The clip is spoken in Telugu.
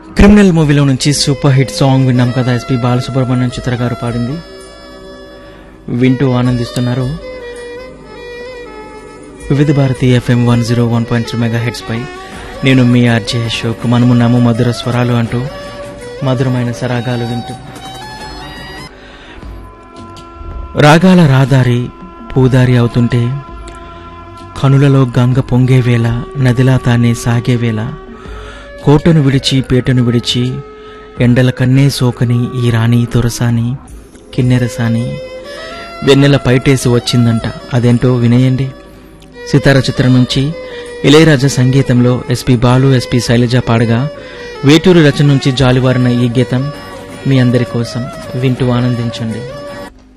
క్రిమినల్ మూవీలో నుంచి సూపర్ హిట్ సాంగ్ విన్నాం కదా ఎస్పి బాలసుబ్రహ్మణ్యం చిత్ర గారు పాడింది వింటూ ఆనందిస్తున్నారు Vividh Bharati FM one zero one point three megahertz పై నేను మీ ఆర్జే అశోక్ మనమున్నాము మధుర స్వరాలు అంటూ మధురమైన సరాగాలు వింటూ రాగాల రాదారి పూదారి అవుతుంటే కనులలో గంగ పొంగే వేళ నదిలా తానే సాగే వేళ కోటను విడిచి పేటను విడిచి ఎండల కన్నే సోకని ఈ రాణి తొరసాని కిన్నెరసాని వెన్నెల పైటేసి వచ్చిందంట అదేంటో వినేయండి సితార చిత్రం నుంచి ఇళయరాజా సంగీతంలో ఎస్పి బాలు ఎస్పి శైలజ పాడగా వేటూరు రచన నుంచి జాలివారిన ఈ గీతం మీ అందరి కోసం వింటూ ఆనందించండి